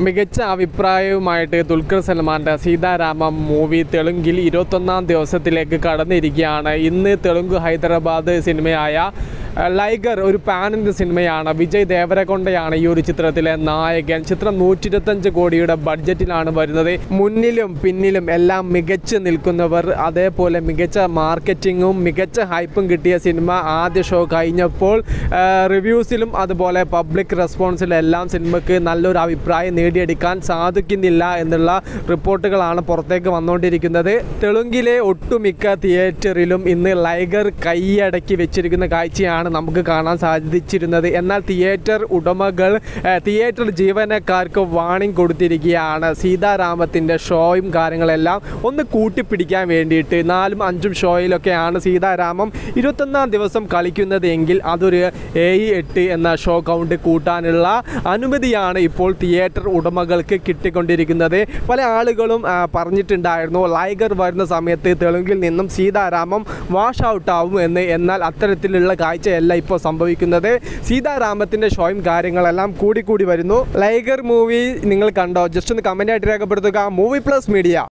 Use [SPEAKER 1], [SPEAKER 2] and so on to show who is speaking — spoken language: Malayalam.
[SPEAKER 1] മികച്ച അഭിപ്രായവുമായിട്ട് ദുൽഖർ സൽമാൻ്റെ സീതാരാമം മൂവി തെലുങ്കിൽ ഇരുപത്തൊന്നാം ദിവസത്തിലേക്ക് കടന്നിരിക്കുകയാണ് ഇന്ന് തെലുങ്ക് ഹൈദരാബാദ് സിനിമയായ അഹ്, ലൈഗർ ഒരു പാൻ ഇന്ത്യ സിനിമയാണ് വിജയ് ദേവരകൊണ്ടയാണ് ഈ ഒരു ചിത്രത്തിലെ നായകൻ ചിത്രം നൂറ്റി ഇരുപത്തഞ്ച് കോടിയുടെ ബഡ്ജറ്റിലാണ് വരുന്നത് മുന്നിലും പിന്നിലും എല്ലാം മികച്ച് നിൽക്കുന്നവർ അതേപോലെ മികച്ച മാർക്കറ്റിങ്ങും മികച്ച ഹൈപ്പും കിട്ടിയ സിനിമ ആദ്യ ഷോ കഴിഞ്ഞപ്പോൾ റിവ്യൂസിലും അതുപോലെ പബ്ലിക് റെസ്പോൺസിലും എല്ലാം സിനിമയ്ക്ക് നല്ലൊരു അഭിപ്രായം നേടിയെടുക്കാൻ സാധിക്കുന്നില്ല എന്നുള്ള റിപ്പോർട്ടുകളാണ് പുറത്തേക്ക് വന്നുകൊണ്ടിരിക്കുന്നത് തെലുങ്കിലെ ഒട്ടുമിക്ക തിയേറ്ററിലും ഇന്ന് ലൈഗർ കൈയടക്കി വെച്ചിരിക്കുന്ന കാഴ്ചയാണ് നമുക്ക് കാണാൻ സാധിച്ചിരുന്നത് എന്നാൽ തിയേറ്റർ ഉടമകൾ ഏഹ്, തിയേറ്റർ ജീവനക്കാർക്ക് വാണിംഗ് കൊടുത്തിരിക്കുകയാണ് സീതാരാമത്തിൻ്റെ ഷോയും കാര്യങ്ങളെല്ലാം ഒന്ന് കൂട്ടിപ്പിടിക്കാൻ വേണ്ടിയിട്ട് നാലും അഞ്ചും ഷോയിലൊക്കെയാണ് സീതാരാമം ഇരുപത്തൊന്നാം ദിവസം കളിക്കുന്നത് എങ്കിൽ അതൊരു ഏഴ് എട്ട് എന്ന ഷോ കൗണ്ട് കൂട്ടാനുള്ള അനുമതിയാണ് ഇപ്പോൾ തിയേറ്റർ ഉടമകൾക്ക് കിട്ടിക്കൊണ്ടിരിക്കുന്നത് പല ആളുകളും ആ, പറഞ്ഞിട്ടുണ്ടായിരുന്നു ലൈഗർ വരുന്ന സമയത്ത് തെലുങ്കിൽ നിന്നും സീതാരാമം വാഷ് ഔട്ട് ആവും എന്ന് എന്നാൽ അത്തരത്തിലുള്ള കാഴ്ചയല്ല ഇപ്പോൾ സംഭവിക്കുന്നത് സീതാരാമത്തിൻ്റെ ഷോയും കാര്യങ്ങളെല്ലാം കൂടി കൂടി വരുന്നു ലൈഗർ മൂവി നിങ്ങൾ കണ്ടോ ജസ്റ്റ് ഒന്ന് കമൻ്റ് ആയിട്ട് രേഖപ്പെടുത്തുക മൂവി പ്ലസ് മീഡിയ